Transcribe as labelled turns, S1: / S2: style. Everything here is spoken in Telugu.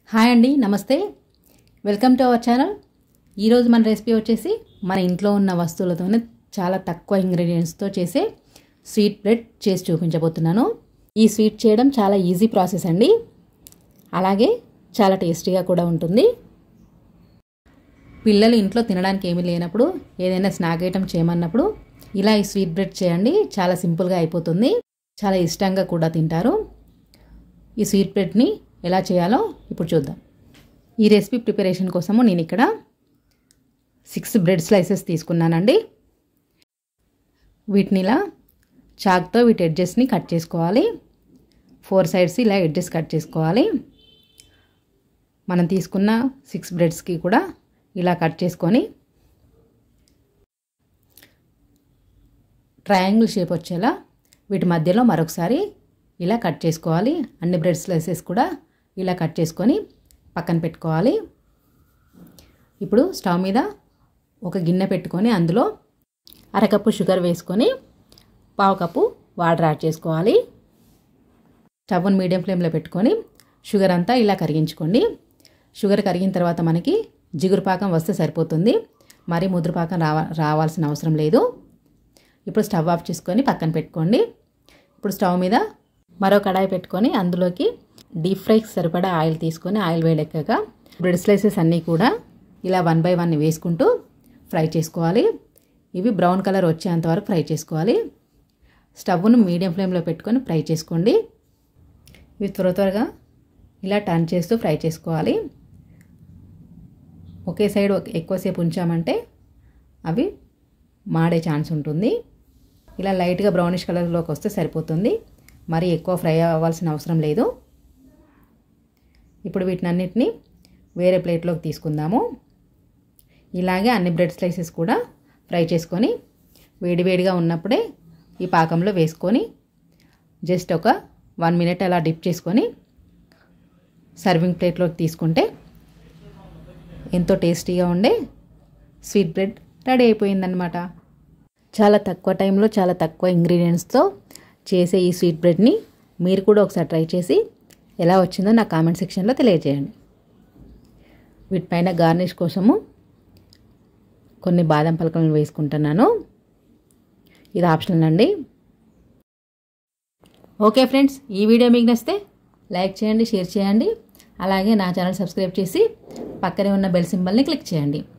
S1: హాయ్ అండి నమస్తే వెల్కమ్ టు అవర్ ఛానల్ ఈరోజు మన రెసిపీ వచ్చేసి మన ఇంట్లో ఉన్న వస్తువులతోనే చాలా తక్కువ ఇంగ్రీడియంట్స్తో చేసే స్వీట్ బ్రెడ్ చేసి చూపించబోతున్నాను ఈ స్వీట్ చేయడం చాలా ఈజీ ప్రాసెస్ అండి అలాగే చాలా టేస్టీగా కూడా ఉంటుంది పిల్లలు ఇంట్లో తినడానికి ఏమీ లేనప్పుడు ఏదైనా స్నాక్ ఐటమ్ చేయమన్నప్పుడు ఇలా ఈ స్వీట్ బ్రెడ్ చేయండి చాలా సింపుల్గా అయిపోతుంది చాలా ఇష్టంగా కూడా తింటారు ఈ స్వీట్ బ్రెడ్ని ఎలా చేయాలో ఇప్పుడు చూద్దాం ఈ రెసిపీ ప్రిపరేషన్ కోసము నేను ఇక్కడ సిక్స్ బ్రెడ్ స్లైసెస్ తీసుకున్నానండి వీటిని ఇలా చాక్తో వీటి ఎడ్జెస్ని కట్ చేసుకోవాలి ఫోర్ సైడ్స్ ఇలా ఎడ్జెస్ కట్ చేసుకోవాలి మనం తీసుకున్న సిక్స్ బ్రెడ్స్కి కూడా ఇలా కట్ చేసుకొని ట్రయాంగిల్ షేప్ వచ్చేలా వీటి మధ్యలో మరొకసారి ఇలా కట్ చేసుకోవాలి అన్ని బ్రెడ్ స్లైసెస్ కూడా ఇలా కట్ చేసుకొని పక్కన పెట్టుకోవాలి ఇప్పుడు స్టవ్ మీద ఒక గిన్నె పెట్టుకొని అందులో అరకప్పు షుగర్ వేసుకొని పావు కప్పు వాటర్ యాడ్ చేసుకోవాలి స్టవ్ని మీడియం ఫ్లేమ్లో పెట్టుకొని షుగర్ అంతా ఇలా కరిగించుకోండి షుగర్ కరిగిన తర్వాత మనకి జిగురు పాకం వస్తే సరిపోతుంది మరీ ముదురు పాకం రావ రావాల్సిన అవసరం లేదు ఇప్పుడు స్టవ్ ఆఫ్ చేసుకొని పక్కన పెట్టుకోండి ఇప్పుడు స్టవ్ మీద మరో కడాయి పెట్టుకొని అందులోకి డీప్ ఫ్రైకి సరిపడా ఆయిల్ తీసుకొని ఆయిల్ వేడెక్కాక బ్రెడ్ స్లైసెస్ అన్నీ కూడా ఇలా వన్ బై వన్ వేసుకుంటూ ఫ్రై చేసుకోవాలి ఇవి బ్రౌన్ కలర్ వచ్చేంత వరకు ఫ్రై చేసుకోవాలి స్టవ్ను మీడియం ఫ్లేమ్లో పెట్టుకొని ఫ్రై చేసుకోండి ఇవి త్వర త్వరగా ఇలా టర్న్ చేస్తూ ఫ్రై చేసుకోవాలి ఒకే సైడ్ ఎక్కువసేపు ఉంచామంటే అవి మాడే ఛాన్స్ ఉంటుంది ఇలా లైట్గా బ్రౌనిష్ కలర్లోకి వస్తే సరిపోతుంది మరి ఎక్కువ ఫ్రై అవ్వాల్సిన అవసరం లేదు ఇప్పుడు వీటినన్నిటిని వేరే ప్లేట్లోకి తీసుకుందాము ఇలాగే అన్ని బ్రెడ్ స్లైసెస్ కూడా ఫ్రై చేసుకొని వేడివేడిగా ఉన్నప్పుడే ఈ పాకంలో వేసుకొని జస్ట్ ఒక వన్ మినిట్ అలా డిప్ చేసుకొని సర్వింగ్ ప్లేట్లోకి తీసుకుంటే ఎంతో టేస్టీగా ఉండే స్వీట్ బ్రెడ్ రెడీ అయిపోయిందనమాట చాలా తక్కువ టైంలో చాలా తక్కువ ఇంగ్రీడియంట్స్తో చేసే ఈ స్వీట్ బ్రెడ్ని మీరు కూడా ఒకసారి ట్రై చేసి ఎలా వచ్చిందో నా కామెంట్ సెక్షన్లో తెలియజేయండి వీటిపైన గార్నిష్ కోసము కొన్ని బాదం పలకలను వేసుకుంటున్నాను ఇది ఆప్షనల్ అండి ఓకే ఫ్రెండ్స్ ఈ వీడియో మీకు నచ్చితే లైక్ చేయండి షేర్ చేయండి అలాగే నా ఛానల్ సబ్స్క్రైబ్ చేసి పక్కనే ఉన్న బెల్ సింబల్ని క్లిక్ చేయండి